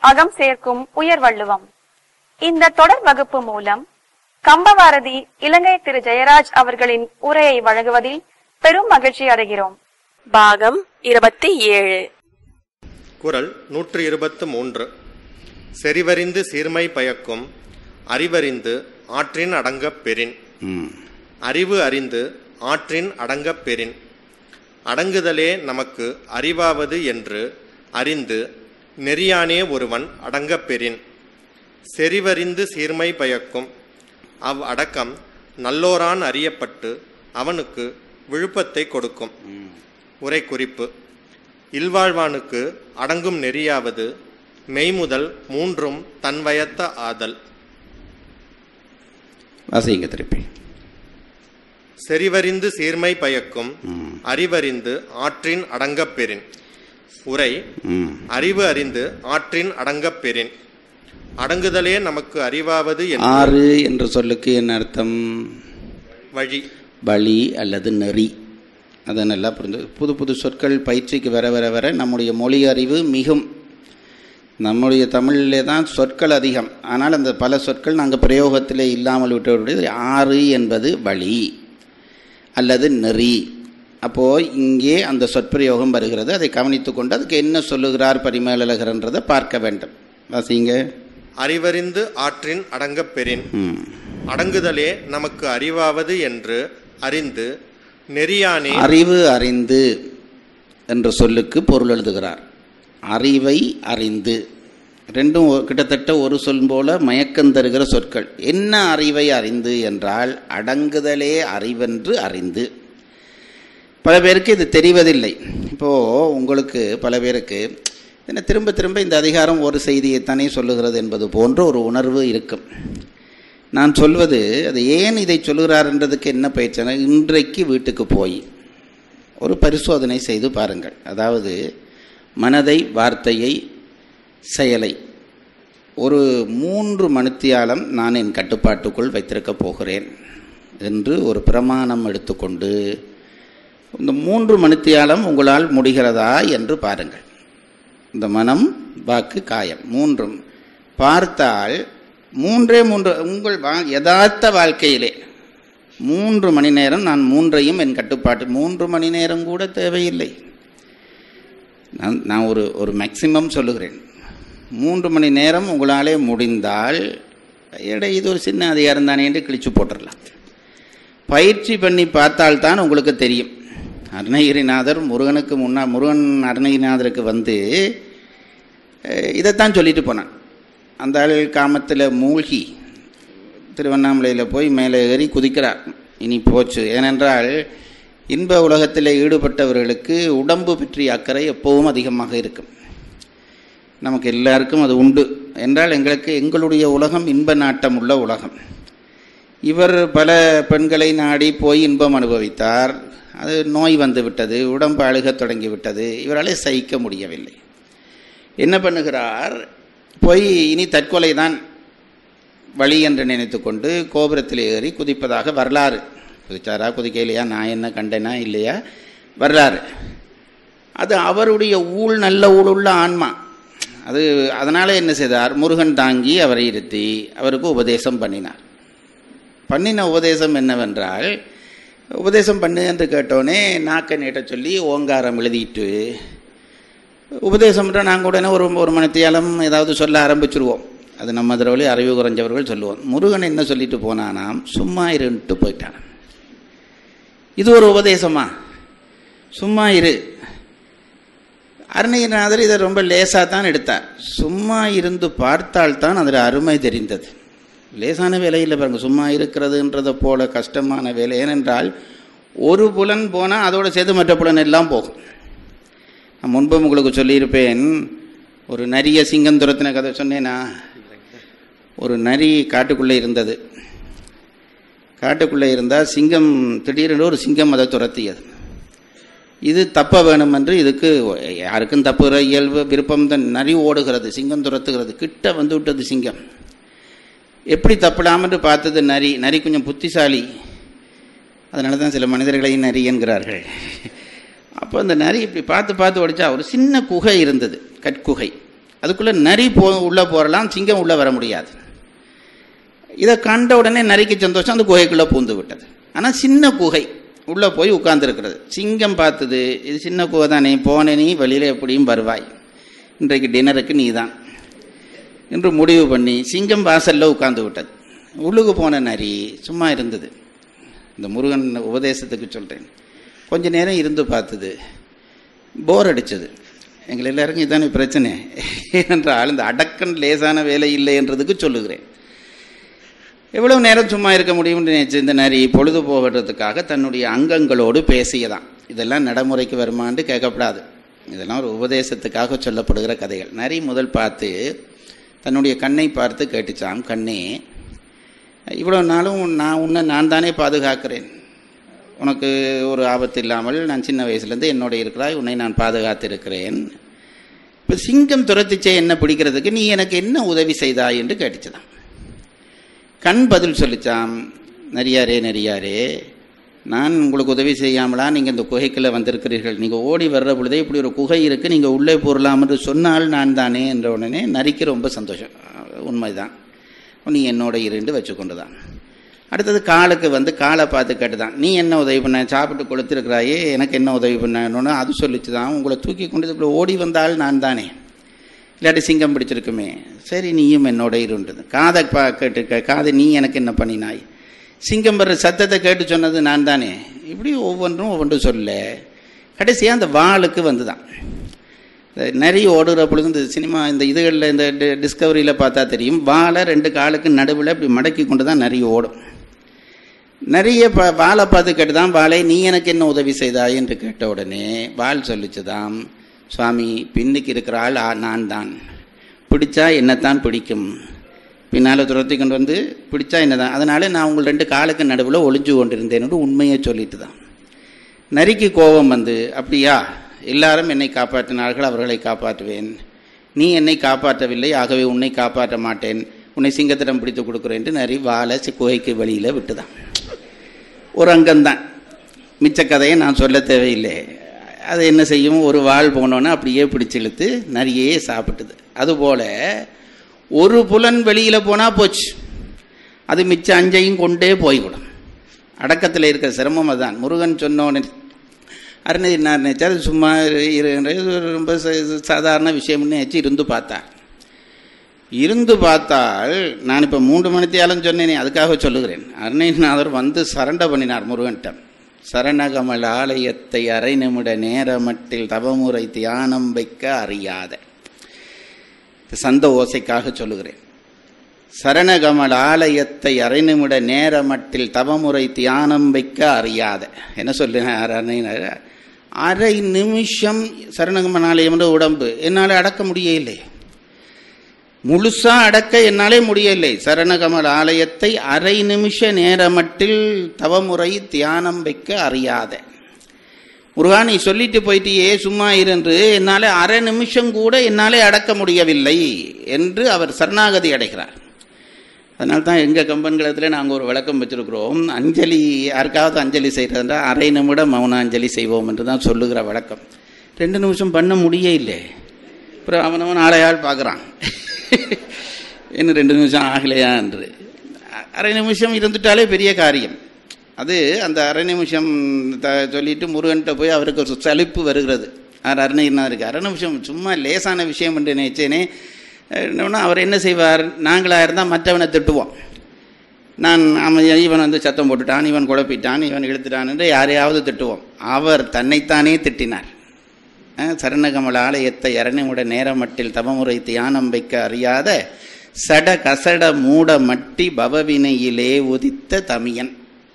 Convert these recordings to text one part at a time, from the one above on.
அகம் சேர்க்கும் உயர் வள்ளுவம் இந்த தொடர் வகுப்பு மூலம் கம்பவாரதி இலங்கை திரு ஜெயராஜ் அவர்களின் உரையை வழங்குவதில் பெரும் மகிழ்ச்சி அடைகிறோம் பாகம் இருபத்தி ஏழு குரல் நூற்று இருபத்து மூன்று செறிவறிந்து சீர்மை பயக்கும் அறிவறிந்து ஆற்றின் அடங்கப் பெறின் ம் அறிவு அறிந்து ஆற்றின் அடங்கப் பெறின் அடங்குதலே நமக்கு அறிவாவது என்று அறிந்து நெறியானே ஒருவன் அடங்கப் பெறின் செறிவறிந்து சீர்மை பயக்கும் அவ் அடக்கம் நல்லோரான் அறியப்பட்டு அவனுக்கு விழுப்பத்தை கொடுக்கும் உரை குறிப்பு இல்வாழ்வானுக்கு அடங்கும் நெறியாவது மெய்முதல் மூன்றும் தன்வயத்த ஆதல் வாசிங்க திருப்பி செறிவறிந்து சீர்மை பயக்கும் அறிவறிந்து ஆற்றின் அடங்கப் பெறின் உரை ம் அறிவு அறிந்து ஆற்றின் அடங்கப் பெறின் அடங்குதலே நமக்கு அறிவாவது என்று ஆறு என்ற சொல்லுக்கு என்ன அர்த்தம் வழி வழி அல்லது நெறி அதை நல்லா புரிந்து புது புது சொற்கள் பயிற்சிக்கு வர வர வர நம்முடைய மொழி அறிவு மிகும் நம்முடைய தமிழிலே தான் சொற்கள் அதிகம் ஆனால் அந்த பல சொற்கள் நாங்கள் பிரயோகத்திலே இல்லாமல் விட்டவருடைய ஆறு என்பது வழி அல்லது நெறி அப்போது இங்கே அந்த சொற்பிரயோகம் வருகிறது அதை கவனித்து கொண்டு அதுக்கு என்ன சொல்லுகிறார் பரிமேலழகர்ன்றதை பார்க்க வேண்டும் வாசிங்க அறிவறிந்து ஆற்றின் அடங்கப் பெறின் ம் அடங்குதலே நமக்கு அறிவாவது என்று அறிந்து நெறியானே அறிவு அறிந்து என்ற சொல்லுக்கு பொருள் எழுதுகிறார் அறிவை அறிந்து ரெண்டும் ஒ- கிட்டத்தட்ட ஒரு சொல் போல மயக்கம் தருகிற சொற்கள் என்ன அறிவை அறிந்து என்றால் அடங்குதலே அறிவென்று அறிந்து பல பேருக்கு இது தெரிவதில்லை இப்போது உங்களுக்கு பல பேருக்கு என்ன திரும்ப திரும்ப இந்த அதிகாரம் ஒரு செய்தியைத்தானே சொல்லுகிறது என்பது போன்ற ஒரு உணர்வு இருக்கும் நான் சொல்வது அது ஏன் இதை சொல்லுகிறார் என்றதுக்கு என்ன பயிற்சினா இன்றைக்கு வீட்டுக்கு போய் ஒரு பரிசோதனை செய்து பாருங்கள் அதாவது மனதை வார்த்தையை செயலை ஒரு மூன்று மணித்தியாலம் நான் என் கட்டுப்பாட்டுக்குள் வைத்திருக்கப் போகிறேன் என்று ஒரு பிரமாணம் எடுத்துக்கொண்டு இந்த மூன்று மணித்தியாலம் உங்களால் முடிகிறதா என்று பாருங்கள் இந்த மனம் வாக்கு காயம் மூன்றும் பார்த்தால் மூன்றே மூன்று உங்கள் வா யதார்த்த வாழ்க்கையிலே மூன்று மணி நேரம் நான் மூன்றையும் என் கட்டுப்பாட்டு மூன்று மணி நேரம் கூட தேவையில்லை நான் நான் ஒரு ஒரு மேக்சிமம் சொல்லுகிறேன் மூன்று மணி நேரம் உங்களாலே முடிந்தால் எடை இது ஒரு சின்ன அதிகாரம் தானே என்று கிழிச்சு போட்டுடலாம் பயிற்சி பண்ணி பார்த்தால்தான் உங்களுக்கு தெரியும் அருணகிரிநாதர் முருகனுக்கு முன்னா முருகன் அருணகிரிநாதருக்கு வந்து அஹ், இதைத்தான் சொல்லிட்டு போனான் அந்த ஆள் காமத்தில் மூழ்கி திருவண்ணாமலையில் போய் மேலே ஏறி குதிக்கிறார் இனி போச்சு ஏனென்றால் இன்ப உலகத்தில் ஈடுபட்டவர்களுக்கு உடம்பு பற்றிய அக்கறை எப்பவும் அதிகமாக இருக்கும் நமக்கு எல்லாருக்கும் அது உண்டு என்றால் எங்களுக்கு எங்களுடைய உலகம் இன்ப நாட்டம் உள்ள உலகம் இவர் பல பெண்களை நாடி போய் இன்பம் அனுபவித்தார் அது நோய் வந்து விட்டது உடம்பு அழுகத் தொடங்கி விட்டது இவராலே சகிக்க முடியவில்லை என்ன பண்ணுகிறார் போய் இனி தற்கொலை தான் வழி என்று நினைத்துக்கொண்டு கோபுரத்தில் ஏறி குதிப்பதாக வரலாறு குதிச்சாரா குதிக்கலையா நான் என்ன கண்டேனா இல்லையா வரலாறு அது அவருடைய ஊழ் நல்ல ஊழுள்ள ஆன்மா அது அதனால் என்ன செய்தார் முருகன் தாங்கி அவரை இருத்தி அவருக்கு உபதேசம் பண்ணினார் பண்ணின உபதேசம் என்னவென்றால் உபதேசம் பண்ணு என்று கேட்டோடனே நாக்க நீட்ட சொல்லி ஓங்காரம் எழுதிட்டு உபதேசம்ன்ற நாங்கள் உடனே ஒரு ஒரு மணித்தியாலம் ஏதாவது சொல்ல ஆரம்பிச்சிருவோம் அது நம்ம தடவை அறிவு குறைஞ்சவர்கள் சொல்லுவோம் முருகன் என்ன சொல்லிட்டு போனானாம் சும்மா இருன்ட்டு போயிட்டான் இது ஒரு உபதேசமா சும்மா இரு அருணகிரிநாதர் இதை ரொம்ப லேசாக தான் எடுத்தார் சும்மா இருந்து பார்த்தால்தான் அதில் அருமை தெரிந்தது லேசான வேலை இல்லை பாருங்க சும்மா இருக்கிறதுன்றதை போல கஷ்டமான வேலை ஏனென்றால் ஒரு புலன் போனால் அதோட சேர்த்து மற்ற புலன் எல்லாம் போகும் நான் முன்பு உங்களுக்கு சொல்லியிருப்பேன் ஒரு நரிய சிங்கம் துரத்தின கதை சொன்னேனா ஒரு நரி காட்டுக்குள்ளே இருந்தது காட்டுக்குள்ளே இருந்தால் சிங்கம் திடீரென்று ஒரு சிங்கம் அதை துரத்தியது இது தப்ப வேணும் என்று இதுக்கு யாருக்கும் தப்புகிற இயல்பு விருப்பம் தான் நரி ஓடுகிறது சிங்கம் துரத்துகிறது கிட்ட வந்து விட்டது சிங்கம் எப்படி தப்பலாம்னு பார்த்தது நரி நரி கொஞ்சம் புத்திசாலி அதனால தான் சில மனிதர்களை நரி என்கிறார்கள் அப்போ அந்த நரி இப்படி பார்த்து பார்த்து ஓடிச்சா ஒரு சின்ன குகை இருந்தது கற்குகை அதுக்குள்ளே நரி போ உள்ளே போகலாம் சிங்கம் உள்ளே வர முடியாது இதை கண்ட உடனே நரிக்கு சந்தோஷம் அந்த குகைக்குள்ளே பூந்து விட்டது ஆனால் சின்ன குகை உள்ளே போய் உட்கார்ந்துருக்கிறது சிங்கம் பார்த்தது இது சின்ன குகை தானே போனே நீ வெளியில் எப்படியும் வருவாய் இன்றைக்கு டின்னருக்கு நீ தான் என்று முடிவு பண்ணி சிங்கம் வாசலில் உட்கார்ந்து விட்டது உள்ளுக்கு போன நரி சும்மா இருந்தது இந்த முருகன் உபதேசத்துக்கு சொல்கிறேன் கொஞ்ச நேரம் இருந்து பார்த்தது போர் அடிச்சது எங்கள் எல்லாருக்கும் இதானே பிரச்சனை என்றால் இந்த அடக்கன் லேசான வேலை இல்லை என்றதுக்கு சொல்லுகிறேன் எவ்வளவு நேரம் சும்மா இருக்க முடியும்னு நினைச்சு இந்த நரி பொழுது போகிறதுக்காக தன்னுடைய அங்கங்களோடு பேசியதான் இதெல்லாம் நடைமுறைக்கு வருமான்னு கேட்கப்படாது இதெல்லாம் ஒரு உபதேசத்துக்காக சொல்லப்படுகிற கதைகள் நரி முதல் பார்த்து தன்னுடைய கண்ணை பார்த்து கேட்டுச்சாம் கண்ணே இவ்வளோ நாளும் நான் உன்னை நான் தானே பாதுகாக்கிறேன் உனக்கு ஒரு ஆபத்து இல்லாமல் நான் சின்ன வயசுலேருந்து என்னோட இருக்கிறாய் உன்னை நான் பாதுகாத்திருக்கிறேன் இப்போ சிங்கம் துரத்திச்சே என்ன பிடிக்கிறதுக்கு நீ எனக்கு என்ன உதவி செய்தாய் என்று கேட்டுச்சுதான் கண் பதில் சொல்லிச்சாம் நரியாரே நரியாரே நான் உங்களுக்கு உதவி செய்யாமலா நீங்கள் இந்த குகைக்குள்ளே வந்திருக்கிறீர்கள் நீங்கள் ஓடி வர்ற பொழுதே இப்படி ஒரு குகை இருக்குது நீங்கள் உள்ளே போடலாம் என்று சொன்னால் நான் தானே என்ற உடனே நரிக்கு ரொம்ப சந்தோஷம் உண்மைதான் நீ என்னோட இருந்து வச்சுக்கொண்டு தான் அடுத்தது காலுக்கு வந்து காலை பார்த்து கேட்டுதான் நீ என்ன உதவி பண்ண சாப்பிட்டு கொடுத்துருக்கிறாயே எனக்கு என்ன உதவி பண்ணணும்னு அது சொல்லிச்சு தான் உங்களை தூக்கி கொண்டு இப்படி ஓடி வந்தால் நான் தானே இல்லாட்டி சிங்கம் பிடிச்சிருக்குமே சரி நீயும் என்னோட இருந்தது காதை பா கேட்டு காதை நீ எனக்கு என்ன பண்ணினாய் சிங்கம் வர்ற சத்தத்தை கேட்டு சொன்னது நான் தானே இப்படி ஒவ்வொன்றும் ஒவ்வொன்றும் சொல்ல கடைசியாக அந்த வாளுக்கு வந்து தான் நிறைய ஓடுற பொழுது இந்த சினிமா இந்த இதுகளில் இந்த டிஸ்கவரியில் பார்த்தா தெரியும் வாழை ரெண்டு காலுக்கு நடுவில் இப்படி மடக்கி கொண்டு தான் நிறைய ஓடும் நிறைய ப வாழை பார்த்து கேட்டு தான் வாழை நீ எனக்கு என்ன உதவி செய்தாய் என்று கேட்ட உடனே வாள் சொல்லிச்சுதாம் சுவாமி பின்னுக்கு இருக்கிற ஆள் நான் தான் பிடிச்சா என்னத்தான் பிடிக்கும் பின்னால் துரத்தி கொண்டு வந்து பிடிச்சா என்னதான் அதனால நான் உங்கள் ரெண்டு காலுக்கு நடுவில் ஒளிஞ்சு கொண்டிருந்தேன் உண்மையை சொல்லிட்டு தான் நரிக்கு கோபம் வந்து அப்படியா எல்லாரும் என்னை காப்பாற்றினார்கள் அவர்களை காப்பாற்றுவேன் நீ என்னை காப்பாற்றவில்லை ஆகவே உன்னை காப்பாற்ற மாட்டேன் உன்னை சிங்கத்திடம் பிடித்து கொடுக்குறேன் நரி வாழை குகைக்கு வெளியில் விட்டுதான் ஒரு அங்கம்தான் மிச்ச கதையை நான் சொல்ல தேவையில்லை அது என்ன செய்யும் ஒரு வால் போனோன்னே அப்படியே பிடிச்சி இழுத்து நிறையே சாப்பிட்டுது அதுபோல் ஒரு புலன் வெளியில் போனால் போச்சு அது மிச்ச அஞ்சையும் கொண்டே போய்விடும் அடக்கத்தில் இருக்கிற சிரமம் அதுதான் முருகன் சொன்னோன்னு அருணகிரி நான் நினைச்சார் சும்மா ரொம்ப சாதாரண விஷயம்னு நினச்சி இருந்து பார்த்தார் இருந்து பார்த்தால் நான் இப்போ மூன்று மணித்தியாலும் சொன்னேனே அதுக்காக சொல்லுகிறேன் அருணகிரிநாதர் வந்து சரண்ட பண்ணினார் முருகன்டம் சரணகமல் ஆலயத்தை அரை நிமிட நேரமட்டில் தவமுறை தியானம் வைக்க அறியாத சந்த ஓசைக்காக சொல்லுகிறேன் சரணகமல் ஆலயத்தை அரை நிமிட நேரமட்டில் தவமுறை தியானம் வைக்க அறியாத என்ன சொல்லுனார் அரை நிமிஷம் சரணகமன் ஆலயம் உடம்பு என்னால் அடக்க முடியலை முழுசா அடக்க என்னாலே முடியலை சரணகமல் ஆலயத்தை அரை நிமிஷ நேரமட்டில் தவமுறை தியானம் வைக்க அறியாத முருகா நீ சொல்லிட்டு போயிட்டியே சும்மா இருந்து என்னாலே அரை நிமிஷம் கூட என்னாலே அடக்க முடியவில்லை என்று அவர் சரணாகதி அடைகிறார் அதனால தான் எங்கள் கம்பன்களத்தில் நாங்கள் ஒரு விளக்கம் வச்சுருக்கிறோம் அஞ்சலி யாருக்காவது அஞ்சலி செய்கிறதா அரை நிமிடம் மௌன அஞ்சலி செய்வோம் என்று தான் சொல்லுகிற வழக்கம் ரெண்டு நிமிஷம் பண்ண முடிய இல்லை அப்புறம் அவனவன் ஆளையாள் பார்க்குறான் இன்னும் ரெண்டு நிமிஷம் ஆகலையா என்று அரை நிமிஷம் இருந்துட்டாலே பெரிய காரியம் அது அந்த அரை நிமிஷம் த சொல்லிட்டு முருகன்கிட்ட போய் அவருக்கு ஒரு சலிப்பு வருகிறது ஆர் அருணகிரினா இருக்கு அரை நிமிஷம் சும்மா லேசான விஷயம் என்று நினைச்சேனே இன்னொன்று அவர் என்ன செய்வார் நாங்களாக இருந்தால் மற்றவனை திட்டுவோம் நான் அவன் இவன் வந்து சத்தம் போட்டுட்டான் இவன் குழப்பிட்டான் இவன் இழுத்துட்டான் என்று யாரையாவது திட்டுவோம் அவர் தன்னைத்தானே திட்டினார் சரணகமல் ஆலயத்தை இரணிமுட நேரமட்டில் தவமுறை தியானம் வைக்க அறியாத சட கசட மூட மட்டி பவவினையிலே உதித்த தமியன்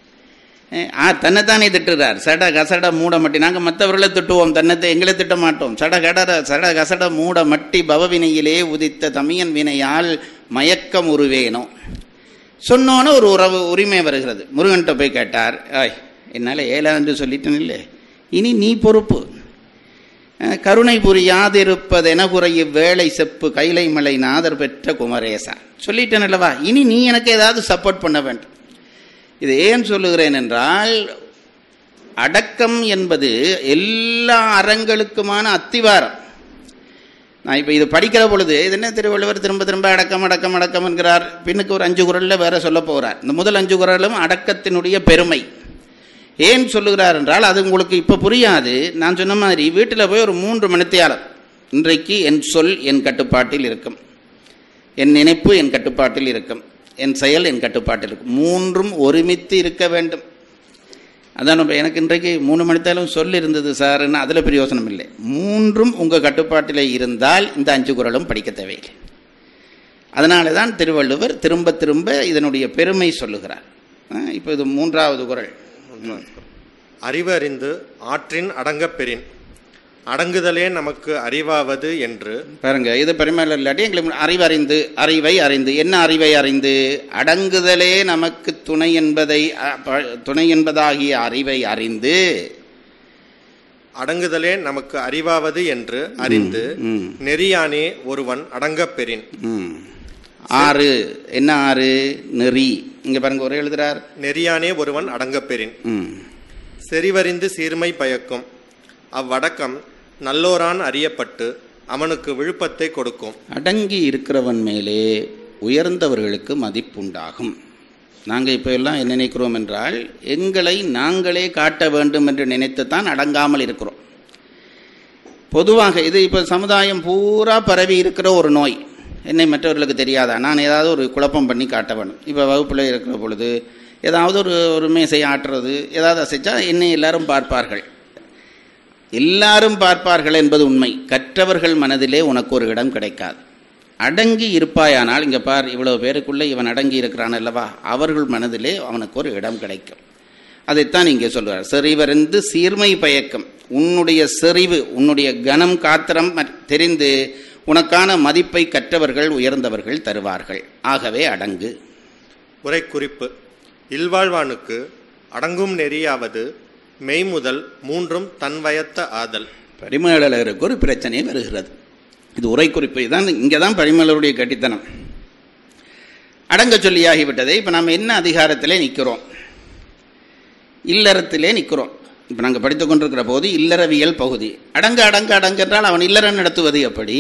தன்னைத்தானே திட்டுறார் சட கசட மூட மட்டி நாங்கள் மற்றவர்களை திட்டுவோம் தன்னத்தை எங்களை திட்ட மாட்டோம் சட கடர சட கசட மூட மட்டி பவவினையிலே உதித்த தமியன் வினையால் மயக்கம் உருவேனோ சொன்னோன்னு ஒரு உறவு உரிமை வருகிறது முருகன்கிட்ட போய் கேட்டார் ஆய் என்னால் ஏழா என்று சொல்லிட்டேன் இல்லை இனி நீ பொறுப்பு கருணை புரியாதிருப்பதென குறைய வேலை செப்பு கைலை மலை நாதர் பெற்ற குமரேசா சொல்லிட்டேன் அல்லவா இனி நீ எனக்கு ஏதாவது சப்போர்ட் பண்ண வேண்டும் இது ஏன் சொல்லுகிறேன் என்றால் அடக்கம் என்பது எல்லா அறங்களுக்குமான அத்திவாரம் நான் இப்போ இது படிக்கிற பொழுது இது என்ன திருவள்ளுவர் திரும்ப திரும்ப அடக்கம் அடக்கம் அடக்கம் என்கிறார் பின்னுக்கு ஒரு அஞ்சு குரலில் வேற சொல்ல போகிறார் இந்த முதல் அஞ்சு குரலும் அடக்கத்தினுடைய பெருமை ஏன் சொல்லுகிறார் என்றால் அது உங்களுக்கு இப்போ புரியாது நான் சொன்ன மாதிரி வீட்டில் போய் ஒரு மூன்று மணித்தியாலம் இன்றைக்கு என் சொல் என் கட்டுப்பாட்டில் இருக்கும் என் நினைப்பு என் கட்டுப்பாட்டில் இருக்கும் என் செயல் என் கட்டுப்பாட்டில் இருக்கும் மூன்றும் ஒருமித்து இருக்க வேண்டும் அதான் நம்ம எனக்கு இன்றைக்கு மூணு மணித்தாலும் சொல் இருந்தது சார்ன்னு அதில் பிரயோசனம் இல்லை மூன்றும் உங்கள் கட்டுப்பாட்டில் இருந்தால் இந்த அஞ்சு குரலும் படிக்க தேவையில்லை அதனால தான் திருவள்ளுவர் திரும்ப திரும்ப இதனுடைய பெருமை சொல்லுகிறார் இப்போ இது மூன்றாவது குரல் அறிவு அறிந்து ஆற்றின் அடங்கப் பெறின் அடங்குதலே நமக்கு அறிவாவது என்று பாருங்க இது பெருமையில் இல்லாட்டி எங்களுக்கு அறிவறிந்து அறிவை அறிந்து என்ன அறிவை அறிந்து அடங்குதலே நமக்கு துணை என்பதை அ, ப- துணை என்பதாகிய அறிவை அறிந்து அடங்குதலே நமக்கு அறிவாவது என்று அறிந்து ம். நெறியானே ஒருவன் அடங்கப் பெறின் ம். ஆறு என்ன ஆறு நெறி இங்க பாருங்க ஒரே எழுதுறார் நெறியானே ஒருவன் அடங்கப் பெறின் ம். செறிவறிந்து சீர்மை பயக்கும் அவ்வடக்கம் நல்லோரான் அறியப்பட்டு அவனுக்கு விழுப்பத்தை கொடுக்கும் அடங்கி இருக்கிறவன் மேலே உயர்ந்தவர்களுக்கு மதிப்புண்டாகும் நாங்கள் இப்போ எல்லாம் என்ன நினைக்கிறோம் என்றால் எங்களை நாங்களே காட்ட வேண்டும் என்று நினைத்துத்தான் அடங்காமல் இருக்கிறோம் பொதுவாக இது இப்போ சமுதாயம் பூரா பரவி இருக்கிற ஒரு நோய் என்னை மற்றவர்களுக்கு தெரியாதா நான் ஏதாவது ஒரு குழப்பம் பண்ணி காட்ட வேணும் இப்போ வகுப்பில் இருக்கிற பொழுது ஏதாவது ஒரு ஒரு மேசை ஆட்டுறது ஏதாவது அசைச்சா என்னை எல்லாரும் பார்ப்பார்கள் எல்லாரும் பார்ப்பார்கள் என்பது உண்மை கற்றவர்கள் மனதிலே உனக்கு ஒரு இடம் கிடைக்காது அடங்கி இருப்பாயானால் இங்க பார் இவ்வளவு பேருக்குள்ளே இவன் அடங்கி இருக்கிறான் அல்லவா அவர்கள் மனதிலே அவனுக்கு ஒரு இடம் கிடைக்கும் அதைத்தான் இங்கே சொல்றார் செறிவறிந்து சீர்மை பயக்கம் உன்னுடைய செறிவு உன்னுடைய கனம் காத்திரம் மற்- தெரிந்து உனக்கான மதிப்பை கற்றவர்கள் உயர்ந்தவர்கள் தருவார்கள் ஆகவே அடங்கு உரை குறிப்பு இல்வாழ்வானுக்கு அடங்கும் நெறியாவது மெய்முதல் மூன்றும் தன்வயத்த ஆதல் பரிமேலழகருக்கு ஒரு பிரச்சனை வருகிறது இது உரை குறிப்பு தான் இங்கே தான் பரிமேலருடைய கட்டித்தனம் அடங்க சொல்லியாகிவிட்டது இப்போ நம்ம என்ன அதிகாரத்திலே நிற்கிறோம் இல்லறத்திலே நிற்கிறோம் இப்போ நாங்கள் படித்துக் கொண்டிருக்கிற போது இல்லறவியல் பகுதி அடங்க அடங்க அடங்க என்றால் அவன் இல்லறம் நடத்துவது எப்படி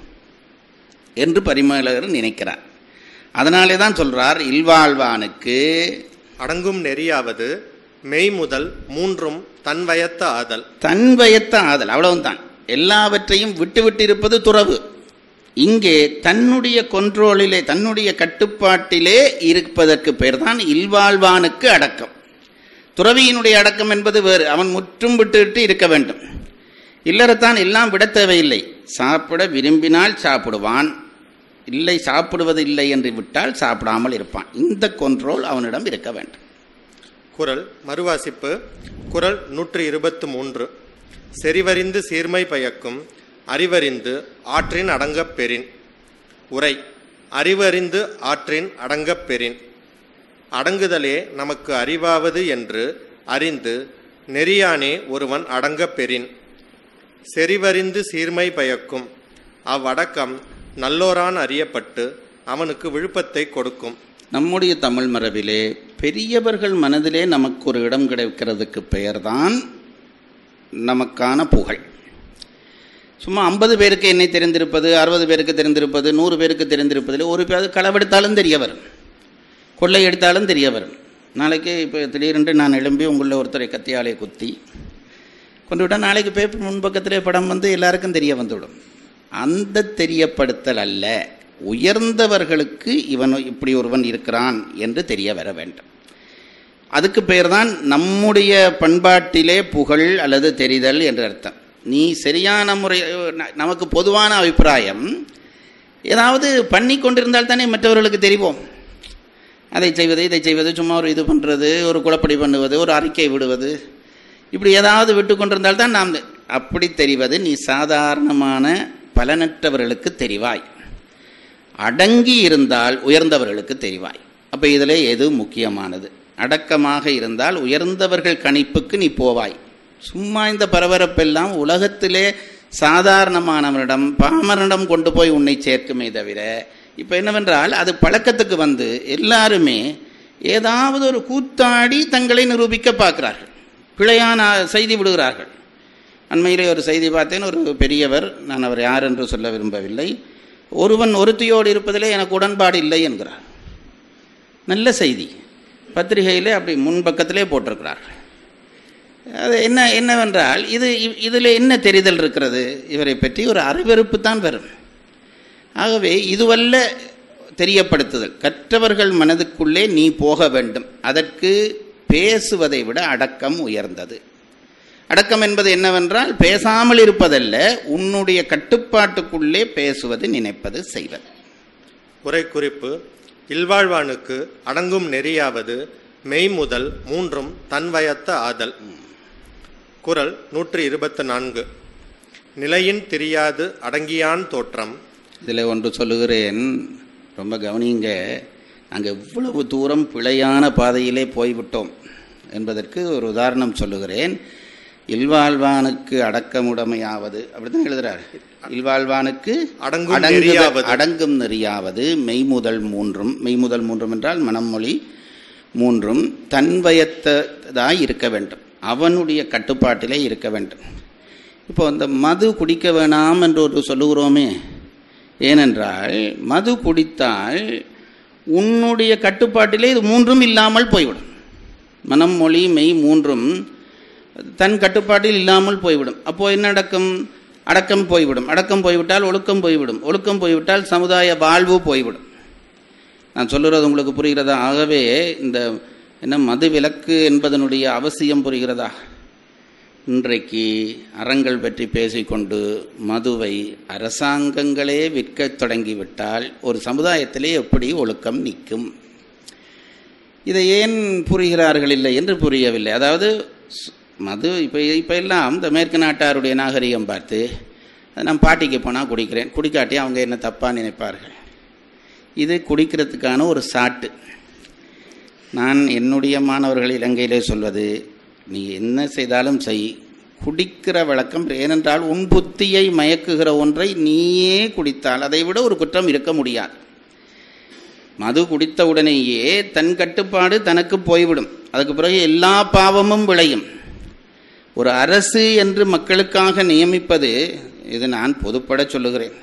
என்று பரிமேலகர் நினைக்கிறார் அதனாலே தான் சொல்றார் இல்வாழ்வானுக்கு அடங்கும் நெறியாவது மெய்முதல் மூன்றும் தன்வயத்த ஆதல் தன் வயத்த ஆதல் அவ்வளவுதான் எல்லாவற்றையும் விட்டு விட்டு இருப்பது துறவு இங்கே தன்னுடைய கொன்றோலிலே தன்னுடைய கட்டுப்பாட்டிலே இருப்பதற்கு பெயர் தான் இல்வாழ்வானுக்கு அடக்கம் துறவியினுடைய அடக்கம் என்பது வேறு அவன் முற்றும் விட்டுவிட்டு இருக்க வேண்டும் இல்லறத்தான் எல்லாம் விட தேவையில்லை சாப்பிட விரும்பினால் சாப்பிடுவான் இல்லை சாப்பிடுவது இல்லை என்று விட்டால் சாப்பிடாமல் இருப்பான் இந்த கொன்றோல் அவனிடம் இருக்க வேண்டும் குரல் மறுவாசிப்பு குரல் நூற்றி இருபத்து மூன்று செறிவறிந்து சீர்மை பயக்கும் அறிவறிந்து ஆற்றின் அடங்கப் பெறின் உரை அறிவறிந்து ஆற்றின் அடங்கப் பெறின் அடங்குதலே நமக்கு அறிவாவது என்று அறிந்து நெறியானே ஒருவன் அடங்கப் பெறின் செறிவறிந்து சீர்மை பயக்கும் அவ்வடக்கம் நல்லோரான் அறியப்பட்டு அவனுக்கு விழுப்பத்தை கொடுக்கும் நம்முடைய தமிழ் மரபிலே பெரியவர்கள் மனதிலே நமக்கு ஒரு இடம் கிடைக்கிறதுக்கு பெயர்தான் நமக்கான புகழ் சும்மா ஐம்பது பேருக்கு என்னை தெரிந்திருப்பது அறுபது பேருக்கு தெரிந்திருப்பது நூறு பேருக்கு தெரிந்திருப்பதில் ஒரு பேர் களவெடுத்தாலும் தெரிய வரும் கொள்ளை எடுத்தாலும் தெரிய வரும் நாளைக்கு இப்போ திடீரென்று நான் எழும்பி உங்களில் ஒருத்தரை கத்தியாலே குத்தி கொண்டு விட்டால் நாளைக்கு பேப்பர் முன்பக்கத்திலே படம் வந்து எல்லாருக்கும் தெரிய வந்துவிடும் அந்த தெரியப்படுத்தல் அல்ல உயர்ந்தவர்களுக்கு இவன் இப்படி ஒருவன் இருக்கிறான் என்று தெரிய வர வேண்டும் அதுக்கு பெயர் தான் நம்முடைய பண்பாட்டிலே புகழ் அல்லது தெரிதல் என்று அர்த்தம் நீ சரியான முறை ந- நமக்கு பொதுவான அபிப்பிராயம் ஏதாவது பண்ணி கொண்டிருந்தால் தானே மற்றவர்களுக்கு தெரிவோம் அதை செய்வது இதை செய்வது சும்மா ஒரு இது பண்ணுறது ஒரு குழப்படி பண்ணுவது ஒரு அறிக்கை விடுவது இப்படி ஏதாவது விட்டு கொண்டிருந்தால் தான் நாம் அப்படி தெரிவது நீ சாதாரணமான பலனற்றவர்களுக்கு தெரிவாய் அடங்கி இருந்தால் உயர்ந்தவர்களுக்கு தெரிவாய் அப்போ இதில் எது முக்கியமானது அடக்கமாக இருந்தால் உயர்ந்தவர்கள் கணிப்புக்கு நீ போவாய் சும்மா இந்த பரபரப்பெல்லாம் உலகத்திலே சாதாரணமானவனிடம் பாமரனிடம் கொண்டு போய் உன்னை சேர்க்குமே தவிர இப்போ என்னவென்றால் அது பழக்கத்துக்கு வந்து எல்லாருமே ஏதாவது ஒரு கூத்தாடி தங்களை நிரூபிக்க பார்க்கிறார்கள் பிழையான செய்தி விடுகிறார்கள் அண்மையிலே ஒரு செய்தி பார்த்தேன் ஒரு பெரியவர் நான் அவர் யார் என்று சொல்ல விரும்பவில்லை ஒருவன் ஒருத்தியோடு இருப்பதிலே எனக்கு உடன்பாடு இல்லை என்கிறார் நல்ல செய்தி பத்திரிகையிலே அப்படி முன்பக்கத்திலே போட்டிருக்கிறார் அது என்ன என்னவென்றால் இது இதில் என்ன தெரிதல் இருக்கிறது இவரை பற்றி ஒரு அறிவறுப்பு தான் வரும் ஆகவே இதுவல்ல தெரியப்படுத்துதல் கற்றவர்கள் மனதுக்குள்ளே நீ போக வேண்டும் அதற்கு பேசுவதை விட அடக்கம் உயர்ந்தது அடக்கம் என்பது என்னவென்றால் பேசாமல் இருப்பதல்ல உன்னுடைய கட்டுப்பாட்டுக்குள்ளே பேசுவது நினைப்பது செய்வது உரை குறிப்பு இல்வாழ்வானுக்கு அடங்கும் நெறியாவது மெய் முதல் மூன்றும் தன்வயத்த ஆதல் குரல் நூற்றி இருபத்து நான்கு நிலையின் தெரியாது அடங்கியான் தோற்றம் இதில் ஒன்று சொல்லுகிறேன் ரொம்ப கவனிங்க நாங்கள் எவ்வளவு தூரம் பிழையான பாதையிலே போய்விட்டோம் என்பதற்கு ஒரு உதாரணம் சொல்லுகிறேன் இல்வாழ்வானுக்கு அடக்கமுடைமையாவது அப்படித்தான் எழுதுறார் இல்வாழ்வானுக்கு அடங்கும் அடங்குத- நெறியாவது. அடங்கும் நெறியாவது மெய்முதல் மூன்றும் மெய்முதல் மூன்றும் என்றால் மனமொழி மூன்றும் தன்வயத்ததாய் இருக்க வேண்டும் அவனுடைய கட்டுப்பாட்டிலே இருக்க வேண்டும் இப்போ அந்த மது குடிக்க வேணாம் என்று ஒரு சொல்லுகிறோமே ஏனென்றால் மது குடித்தால் உன்னுடைய கட்டுப்பாட்டிலே இது மூன்றும் இல்லாமல் போய்விடும் மனம் மொழி மெய் மூன்றும் தன் கட்டுப்பாட்டில் இல்லாமல் போய்விடும் அப்போ என்ன அடக்கம் அடக்கம் போய்விடும் அடக்கம் போய்விட்டால் ஒழுக்கம் போய்விடும் ஒழுக்கம் போய்விட்டால் சமுதாய வாழ்வு போய்விடும் நான் சொல்லுறது உங்களுக்கு புரிகிறதா ஆகவே இந்த என்ன மது விலக்கு என்பதனுடைய அவசியம் புரிகிறதா இன்றைக்கு அறங்கள் பற்றி பேசிக்கொண்டு மதுவை அரசாங்கங்களே விற்கத் தொடங்கிவிட்டால் ஒரு சமுதாயத்திலே எப்படி ஒழுக்கம் நிற்கும் இதை ஏன் புரிகிறார்கள் இல்லை என்று புரியவில்லை அதாவது ஸ்- மது இப்போ இப்போ எல்லாம் இந்த மேற்கு நாட்டாருடைய நாகரிகம் பார்த்து அது நான் பாட்டிக்கு போனால் குடிக்கிறேன் குடிக்காட்டி அவங்க என்ன தப்பாக நினைப்பார்கள் இது குடிக்கிறதுக்கான ஒரு சாட்டு நான் என்னுடைய மாணவர்கள் இலங்கையிலே சொல்வது நீ என்ன செய்தாலும் செய் குடிக்கிற வழக்கம் ஏனென்றால் உன் புத்தியை மயக்குகிற ஒன்றை நீயே குடித்தால் அதை விட ஒரு குற்றம் இருக்க முடியாது மது குடித்த உடனேயே தன் கட்டுப்பாடு தனக்கு போய்விடும் அதுக்கு பிறகு எல்லா பாவமும் விளையும் ஒரு அரசு என்று மக்களுக்காக நியமிப்பது இது நான் பொதுப்பட சொல்லுகிறேன்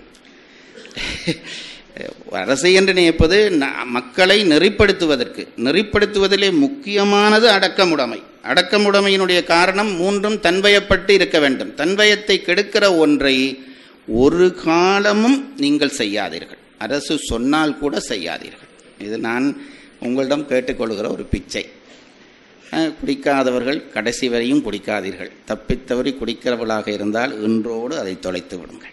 அரசு என்று நினைப்பது ந- மக்களை நெறிப்படுத்துவதற்கு நெறிப்படுத்துவதிலே முக்கியமானது அடக்கமுடைமை அடக்கமுடைமையினுடைய காரணம் மூன்றும் தன்வயப்பட்டு இருக்க வேண்டும் தன்வயத்தை கெடுக்கிற ஒன்றை ஒரு காலமும் நீங்கள் செய்யாதீர்கள் அரசு சொன்னால் கூட செய்யாதீர்கள் இது நான் உங்களிடம் கேட்டுக்கொள்கிற ஒரு பிச்சை அஹ், குடிக்காதவர்கள் கடைசி வரையும் குடிக்காதீர்கள் தப்பித்தவறி குடிக்கிறவர்களாக இருந்தால் இன்றோடு அதை தொலைத்து விடுங்கள்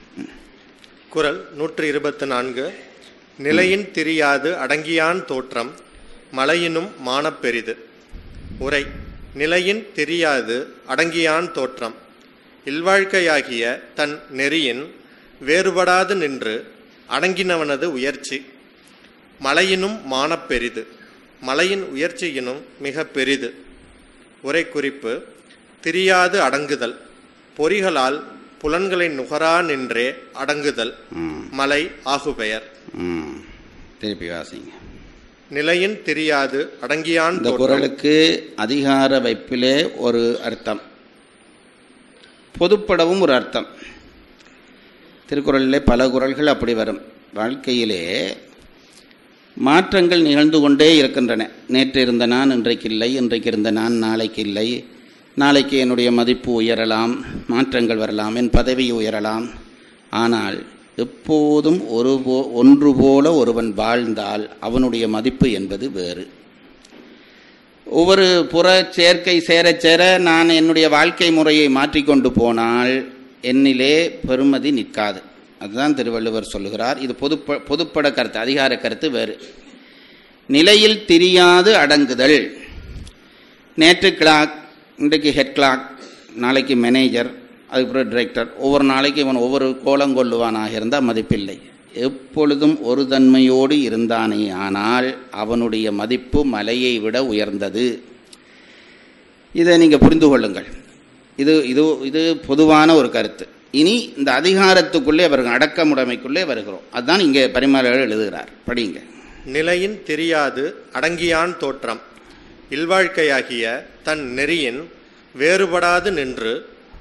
குரல் நூற்றி இருபத்து நான்கு நிலையின் திரியாது அடங்கியான் தோற்றம் மலையினும் மானப்பெரிது உரை நிலையின் தெரியாது அடங்கியான் தோற்றம் இல்வாழ்க்கையாகிய தன் நெறியின் வேறுபடாது நின்று அடங்கினவனது உயர்ச்சி மலையினும் மானப்பெரிது மலையின் உயர்ச்சியினும் மிக பெரிது உரை குறிப்பு திரியாது அடங்குதல் பொறிகளால் புலன்களை நுகரா நின்றே அடங்குதல் ம், மலை ஆகுபெயர் ம். திருப்பி வாசிங்க நிலையின் தெரியாது அடங்கியான் இந்த தோற்றம். குறளுக்கு அதிகார வைப்பிலே ஒரு அர்த்தம் பொதுப்படவும் ஒரு அர்த்தம் திருக்குறளிலே பல குறள்கள் அப்படி வரும் வாழ்க்கையிலே மாற்றங்கள் நிகழ்ந்து கொண்டே இருக்கின்றன நேற்று இருந்த நான் இன்றைக்கு இல்லை இன்றைக்கு இருந்த நான் நாளைக்கு இல்லை நாளைக்கு என்னுடைய மதிப்பு உயரலாம் மாற்றங்கள் வரலாம் என் பதவி உயரலாம் ஆனால் எப்போதும் ஒரு போ ஒன்று போல ஒருவன் வாழ்ந்தால் அவனுடைய மதிப்பு என்பது வேறு ஒவ்வொரு புற சேர்க்கை சேரச் சேர நான் என்னுடைய வாழ்க்கை முறையை மாற்றிக்கொண்டு போனால் என்னிலே பெருமதி நிற்காது அதுதான் திருவள்ளுவர் சொல்லுகிறார் இது பொதுப்ப பொதுப்பட கருத்து அதிகார கருத்து வேறு நிலையில் தெரியாது அடங்குதல் நேற்று கிளாக் இன்றைக்கு ஹெட் கிளாக் நாளைக்கு மேனேஜர் அதுக்கப்புறம் டிரெக்டர் ஒவ்வொரு நாளைக்கு இவன் ஒவ்வொரு கோலம் கொள்ளுவானாக இருந்தால் மதிப்பில்லை எப்பொழுதும் ஒரு தன்மையோடு இருந்தானே ஆனால் அவனுடைய மதிப்பு மலையை விட உயர்ந்தது இதை நீங்கள் புரிந்து கொள்ளுங்கள் இது இது இது பொதுவான ஒரு கருத்து இனி இந்த அதிகாரத்துக்குள்ளே வருகிறோம் அடக்கமுடைமைக்குள்ளே வருகிறோம் அதுதான் இங்கே பரிமாறர் எழுதுகிறார் படிங்க நிலையின் தெரியாது அடங்கியான் தோற்றம் இல்வாழ்க்கையாகிய தன் நெறியின் வேறுபடாது நின்று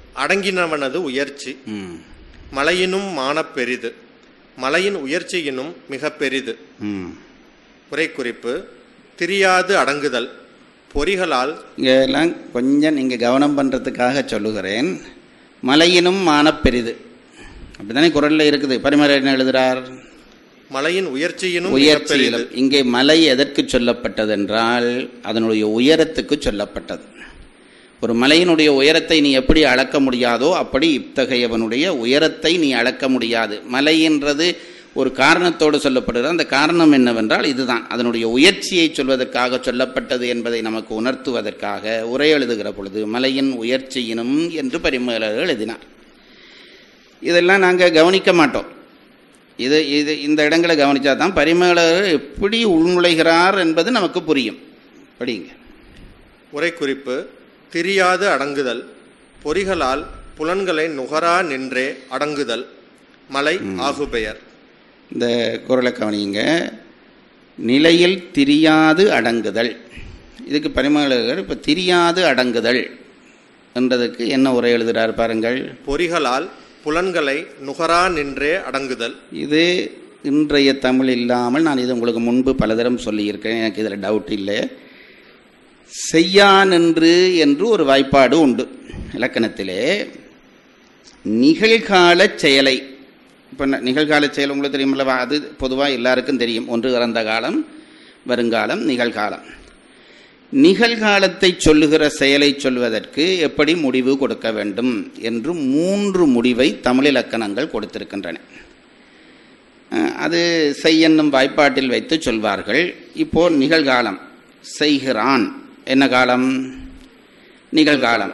அடங்கினவனது உயர்ச்சி ம் மலையினும் மானப் பெரிது மலையின் உயர்ச்சியினும் மிக பெரிது ம் உரைக்குறிப்பு திரியாது அடங்குதல் பொறிகளால் இங்கே எல்லாம் கொஞ்சம் நீங்கள் கவனம் பண்ணுறதுக்காக சொல்லுகிறேன் மலையினும் மானப் பெரிது அப்படித்தானே குரலில் இருக்குது பரிமள என்ன எழுதுறார் மலையின் உயர்ச்சியினும் மிக பெரிது உயர்ச்சியிலும் இங்கே மலை எதற்கு சொல்லப்பட்டது என்றால் அதனுடைய உயரத்துக்கு சொல்லப்பட்டது ஒரு மலையினுடைய உயரத்தை நீ எப்படி அளக்க முடியாதோ அப்படி இத்தகையவனுடைய உயரத்தை நீ அளக்க முடியாது மலைன்றது ஒரு காரணத்தோடு சொல்லப்படுகிறது அந்த காரணம் என்னவென்றால் இதுதான் அதனுடைய உயர்ச்சியை சொல்வதற்காக சொல்லப்பட்டது என்பதை நமக்கு உணர்த்துவதற்காக உரை எழுதுகிற பொழுது மலையின் உயர்ச்சியினும் என்று பரிமேலர் எழுதினார் இதெல்லாம் நாங்கள் கவனிக்க மாட்டோம் இது இது இந்த இடங்களை கவனிச்சா தான் பரிமேலர் எப்படி உள்நுழைகிறார் என்பது நமக்கு புரியும் படிங்க உரைக்குறிப்பு திரியாது அடங்குதல் பொறிகளால் புலன்களை நுகரா நின்றே அடங்குதல் மலை ஆகுபெயர் இந்த குரலை கவனிங்க நிலையில் திரியாது அடங்குதல் இதுக்கு பரிமேலகர் இப்போ திரியாது அடங்குதல் என்றதுக்கு என்ன உரை எழுதுகிறார் பாருங்கள் பொறிகளால் புலன்களை நுகரா நின்றே அடங்குதல் இது இன்றைய தமிழ் இல்லாமல் நான் இது உங்களுக்கு முன்பு பலதரம் சொல்லியிருக்கேன் எனக்கு இதில் டவுட் இல்லை செய்யான் என்று என்று ஒரு வாய்ப்பாடு உண்டு இலக்கணத்திலே நிகழ்கால செயலை இப்போ நிகழ்கால செயல் உங்களுக்கு தெரியுமில்லவா அது பொதுவாக எல்லாருக்கும் தெரியும் ஒன்று இறந்த காலம் வருங்காலம் நிகழ்காலம் நிகழ்காலத்தை சொல்லுகிற செயலை சொல்வதற்கு எப்படி முடிவு கொடுக்க வேண்டும் என்று மூன்று முடிவை தமிழ் இலக்கணங்கள் கொடுத்திருக்கின்றன அஹ், அது செய் என்னும் வாய்ப்பாட்டில் வைத்து சொல்வார்கள் இப்போ நிகழ்காலம் செய்கிறான் என்ன காலம் நிகழ்காலம்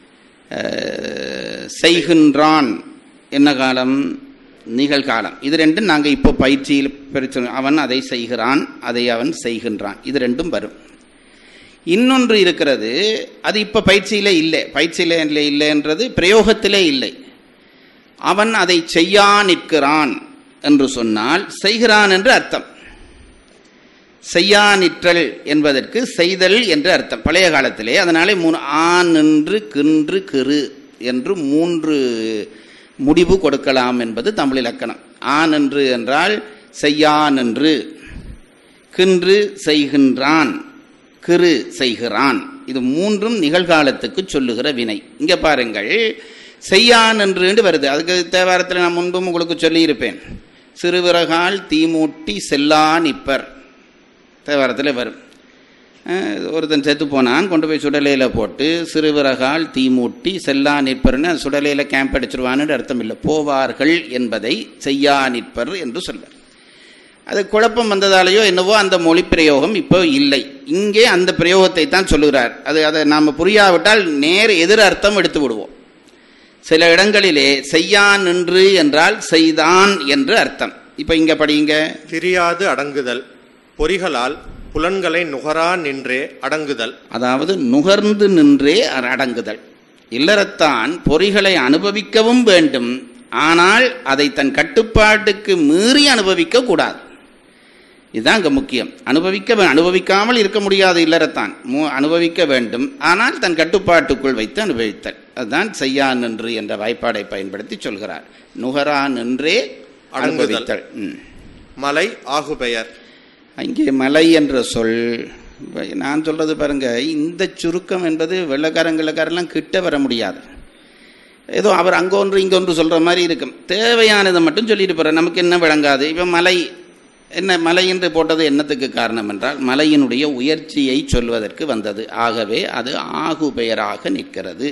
அஹ், செய்கின்றான் என்ன காலம் நிகழ்காலம் இது ரெண்டும் நாங்கள் இப்போ பயிற்சியில் பிரிச்சு அவன் அதை செய்கிறான் அதை அவன் செய்கின்றான் இது ரெண்டும் வரும் இன்னொன்று இருக்கிறது அது இப்போ பயிற்சியிலே இல்லை பயிற்சியிலே இல்லை இல்லைன்றது பிரயோகத்திலே இல்லை அவன் அதை செய்யா நிற்கிறான் என்று சொன்னால் செய்கிறான் என்று அர்த்தம் செய்யா நிற்றல் என்பதற்கு செய்தல் என்று அர்த்தம் பழைய காலத்திலே அதனாலே மூணு ஆண் நின்று கின்று கிரு என்று மூன்று முடிவு கொடுக்கலாம் என்பது தமிழ் இலக்கணம் ஆண் என்று என்றால் செய்யான் என்று கின்று செய்கின்றான் கிரு செய்கிறான் இது மூன்றும் நிகழ்காலத்துக்கு சொல்லுகிற வினை இங்க பாருங்கள் செய்யான் என்று வருது அதுக்கு தேவாரத்தில் நான் முன்பும் உங்களுக்கு சொல்லியிருப்பேன் சிறுவிறகால் தீமூட்டி செல்லா நிப்பர் தேவாரத்தில் வரும் அஹ் ஒருத்தன் செத்து போனான் கொண்டு போய் சுடலையில் போட்டு சிறுவிறகால் தீமூட்டி செல்லா நிற்பர்னு சுடலையில் கேம்ப் அடிச்சிருவான்னு அர்த்தம் இல்லை போவார்கள் என்பதை செய்யா நிற்பர் என்று சொல்வார் அது குழப்பம் வந்ததாலேயோ என்னவோ அந்த மொழி பிரயோகம் இப்போ இல்லை இங்கே அந்த பிரயோகத்தை தான் சொல்லுகிறார் அது அதை நாம் புரியாவிட்டால் நேர் எதிர் அர்த்தம் எடுத்து விடுவோம் சில இடங்களிலே செய்யான் நின்று என்றால் செய்தான் என்று அர்த்தம் இப்போ இங்க படிங்க திரியாது அடங்குதல் பொறிகளால் புலன்களை நுகரா நின்றே அடங்குதல் அதாவது நுகர்ந்து நின்றே அ- அடங்குதல் இல்லறத்தான் பொறிகளை அனுபவிக்கவும் வேண்டும் ஆனால் அதை தன் கட்டுப்பாட்டுக்கு மீறி அனுபவிக்க கூடாது இதுதான் இங்க முக்கியம் அனுபவிக்க வே- அனுபவிக்காமல் இருக்க முடியாது இல்லறத்தான் மு- அனுபவிக்க வேண்டும் ஆனால் தன் கட்டுப்பாட்டுக்குள் வைத்து அனுபவித்தல் அதுதான் செய்யா நின்று என்ற வாய்ப்பாடை பயன்படுத்தி சொல்கிறார் நுகரா நின்றே அடங்குதல். அனுபவித்தல் ம். மலை ஆகுபெயர் இங்கே மலை என்ற சொல் இப்ப நான் சொல்றது பாருங்க இந்த சுருக்கம் என்பது வெள்ளக்காரன் வெள்ளக்காரெல்லாம் கிட்ட வர முடியாது ஏதோ அவர் அங்க ஒன்று இங்க ஒன்று சொல்ற மாதிரி இருக்கும் தேவையானதை மட்டும் சொல்லிட்டு போற நமக்கு என்ன விளங்காது இப்ப மலை என்ன மலை என்று போட்டது என்னத்துக்கு காரணம் என்றால் மலையினுடைய உயர்ச்சியை சொல்வதற்கு வந்தது ஆகவே அது ஆகு பெயராக நிற்கிறது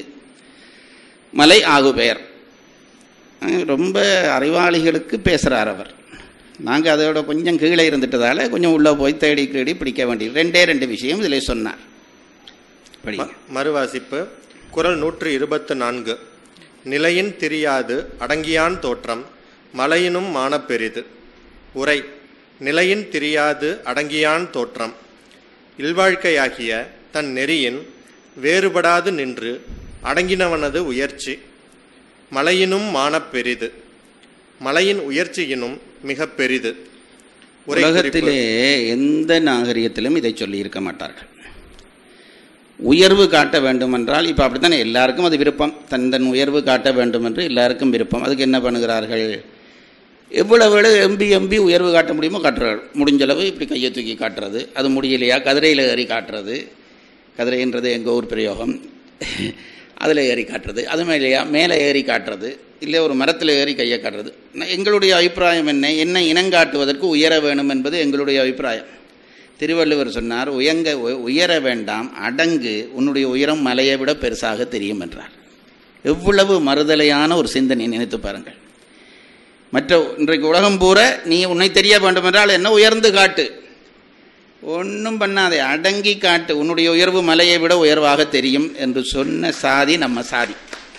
மலை ஆகு பெயர் அஹ் ரொம்ப அறிவாளிகளுக்கு பேசுறார் அவர் நாங்கள் அதோட கொஞ்சம் கீழே இருந்துட்டதால கொஞ்சம் உள்ளே போய் தேடி தேடி பிடிக்க வேண்டியது ரெண்டே ரெண்டு விஷயம் இதில் சொன்னார் படிங்க ம- மறுவாசிப்பு குரல் நூற்று இருபத்து நான்கு நிலையின் திரியாது அடங்கியான் தோற்றம் மலையினும் மானப்பெரிது உரை நிலையின் திரியாது அடங்கியான் தோற்றம் இல்வாழ்க்கையாகிய தன் நெறியின் வேறுபடாது நின்று அடங்கினவனது உயர்ச்சி மலையினும் மானப்பெரிது மலையின் உயர்ச்சியினும் மிக பெரிது உரை குறிப்பு. உலகத்திலே எந்த நாகரிகத்திலும் இதை சொல்லி இருக்க மாட்டார்கள் உயர்வு காட்ட வேண்டும் என்றால் இப்போ அப்படித்தானே எல்லாருக்கும் அது விருப்பம் தன் தன் உயர்வு காட்ட வேண்டும் என்று எல்லாருக்கும் விருப்பம் அதுக்கு என்ன பண்ணுகிறார்கள் எவ்வளவு எவ்வளவு எம்பி எம்பி உயர்வு காட்ட முடியுமோ காட்டுறாரு முடிஞ்ச அளவு இப்படி கையை தூக்கி காட்டுறது அது முடியலையா கதிரையில் ஏறி காட்டுறது கதிரைன்றது எங்கள் ஊர் பிரயோகம் அதில் ஏறி காட்டுறது அது மேலேயா மேலே ஏறி காட்டுறது இல்லை ஒரு மரத்தில் ஏறி கையை காட்டுறது நான் எங்களுடைய அபிப்பிராயம் என்ன என்ன இனங்காட்டுவதற்கு உயர வேணும் என்பது எங்களுடைய அபிப்பிராயம் திருவள்ளுவர் சொன்னார் உயங்க உ- உயர வேண்டாம் அடங்கு உன்னுடைய உயரம் மலையை விட பெருசாக தெரியும் என்றார் எவ்வளவு மறுதலையான ஒரு சிந்தனை நினைத்து பாருங்கள் மற்ற இன்றைக்கு உலகம் பூரா நீ உன்னை தெரிய வேண்டும் என்றால் என்ன உயர்ந்து காட்டு ஒன்றும் பண்ணாதே அடங்கி காட்டு உன்னுடைய உயர்வு மலையை விட உயர்வாக தெரியும் என்று சொன்ன சாதி நம்ம சாதி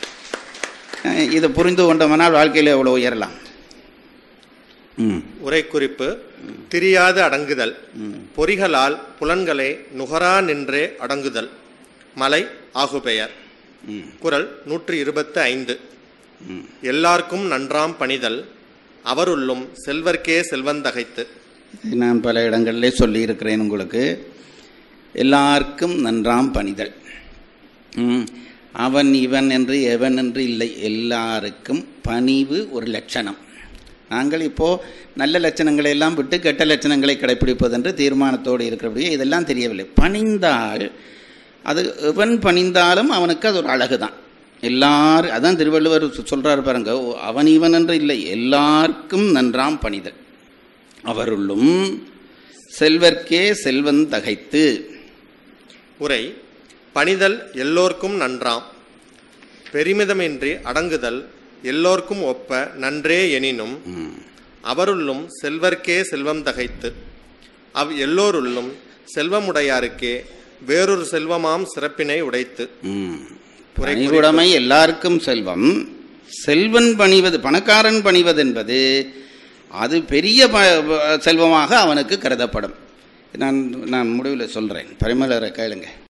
அஹ் இதை புரிந்து கொண்டோம்னால் வாழ்க்கையில் எவ்வளோ உயரலாம் ம் உரை குறிப்பு திரியாது அடங்குதல் ம். பொறிகளால் புலன்களை நுகரா நின்றே அடங்குதல் மலை ஆகுபெயர் ம் குறள் நூற்றி இருபத்து ஐந்து ம் எல்லார்க்கும் நன்றாம் பணிதல் அவருள்ளும் செல்வர்க்கே செல்வந்தகைத்து நான் பல இடங்களிலே சொல்லியிருக்கிறேன் உங்களுக்கு எல்லாருக்கும் நன்றாம் பணிதல் ம். அவன் இவன் என்று எவன் என்று இல்லை எல்லாருக்கும் பணிவு ஒரு லட்சணம் நாங்கள் இப்போ நல்ல லட்சணங்களை எல்லாம் விட்டு கெட்ட லட்சணங்களை கடைப்பிடிப்பது என்று தீர்மானத்தோடு இருக்கிறபடியே இதெல்லாம் தெரியவில்லை பணிந்தால் அது எவன் பணிந்தாலும் அவனுக்கு அது ஒரு அழகு தான் எல்லாரும் அதான் திருவள்ளுவர் சொல்றாரு பாருங்க ஓ, அவன் இவன் என்று இல்லை எல்லாருக்கும் நன்றாம் பணிதல் அவருள்ளும் செல்வர்க்கே செல்வன் தகைத்து உரை பணிதல் எல்லோர்க்கும் நன்றாம் பெருமிதமின்றி அடங்குதல் எல்லோர்க்கும் ஒப்ப நன்றே எனினும் ம், அவருள்ளும் செல்வர்க்கே செல்வம் தகைத்து அவ் எல்லோருள்ளும் செல்வமுடையாருக்கே வேறொரு செல்வமாம் சிறப்பினை உடைத்து ம். உரை பணிவுடைமை எல்லாருக்கும் செல்வம் செல்வன் பணிவது பணக்காரன் பணிவது என்பது அது பெரிய ப- ப- செல்வமாக அவனுக்கு கருதப்படும் நான் நான் முடிவில் சொல்றேன் பரிமலரை கேளுங்க